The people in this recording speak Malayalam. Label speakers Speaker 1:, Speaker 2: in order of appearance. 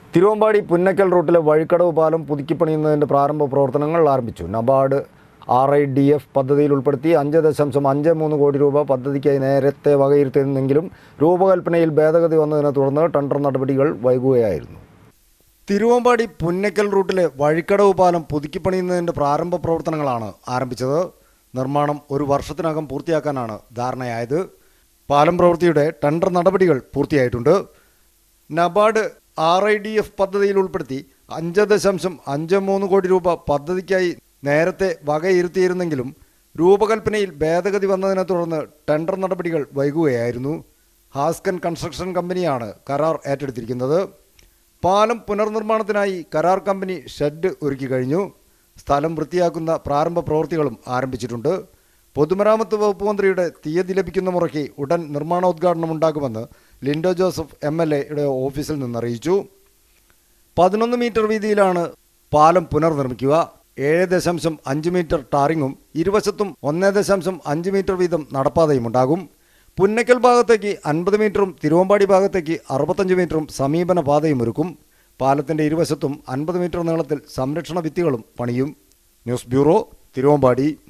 Speaker 1: തിരുവമ്പാടി പുന്നക്കൽ റൂട്ടിലെ വഴിക്കടവ് പാലം പുതുക്കിപ്പണിയുന്നതിൻ്റെ പ്രാരംഭ പ്രവർത്തനങ്ങൾ ആരംഭിച്ചു NABARD R I D F പദ്ധതിയിൽ ഉൾപ്പെടുത്തി അഞ്ച് ദശാംശം അഞ്ച് മൂന്ന് കോടി രൂപ പദ്ധതിക്കായി നേരത്തെ വകയിരുത്തിയിരുന്നെങ്കിലും രൂപകൽപ്പനയിൽ ഭേദഗതി വന്നതിനെ തുടർന്ന് ടെൻഡർ നടപടികൾ വൈകുകയായിരുന്നു തിരുവമ്പാടി പുന്നക്കൽ റൂട്ടിലെ വഴിക്കടവ് പാലം പുതുക്കിപ്പണിയുന്നതിൻ്റെ പ്രാരംഭ പ്രവർത്തനങ്ങളാണ് ആരംഭിച്ചത് നിർമ്മാണം ഒരു വർഷത്തിനകം പൂർത്തിയാക്കാനാണ് ധാരണയായത് പാലം പ്രവൃത്തിയുടെ ടെൻഡർ നടപടികൾ പൂർത്തിയായിട്ടുണ്ട് NABARD R I D F പദ്ധതിയിൽ ഉൾപ്പെടുത്തി അഞ്ച് ദശാംശം അഞ്ച് മൂന്ന് കോടി രൂപ പദ്ധതിക്കായി നേരത്തെ വകയിരുത്തിയിരുന്നെങ്കിലും രൂപകൽപ്പനയിൽ ഭേദഗതി വന്നതിനെ തുടർന്ന് ടെൻഡർ നടപടികൾ വൈകുകയായിരുന്നു ഹാസ്കൻ കൺസ്ട്രക്ഷൻ കമ്പനിയാണ് കരാർ ഏറ്റെടുത്തിരിക്കുന്നത് പാലം പുനർനിർമ്മാണത്തിനായി കരാർ കമ്പനി ഷെഡ് ഒരുക്കി കഴിഞ്ഞു സ്ഥലം വൃത്തിയാക്കുന്ന പ്രാരംഭ പ്രവൃത്തികളും ആരംഭിച്ചിട്ടുണ്ട് പൊതുമരാമത്ത് വകുപ്പ് മന്ത്രിയുടെ തീയതി ലഭിക്കുന്ന മുറയ്ക്ക് ഉടൻ നിർമ്മാണോദ്ഘാടനം ഉണ്ടാകുമെന്ന് ലിൻഡോ ജോസഫ് എം എൽ എയുടെ ഓഫീസിൽ നിന്ന് അറിയിച്ചു പതിനൊന്ന് മീറ്റർ വീതിയിലാണ് പാലം പുനർനിർമ്മിക്കുക ഏഴ് ദശാംശം അഞ്ച് മീറ്റർ ടാറിങ്ങും ഇരുവശത്തും ഒന്ന് ദശാംശം അഞ്ച് മീറ്റർ വീതം നടപ്പാതയും ഉണ്ടാകും പുന്നക്കൽ ഭാഗത്തേക്ക് അൻപത് മീറ്ററും തിരുവമ്പാടി ഭാഗത്തേക്ക് അറുപത്തഞ്ച് മീറ്ററും സമീപന പാതയും ഒരുക്കും പാലത്തിന്റെ ഇരുവശത്തും അൻപത് മീറ്റർ നീളത്തിൽ സംരക്ഷണ ഭിത്തികളും പണിയും ന്യൂസ് ബ്യൂറോ തിരുവമ്പാടി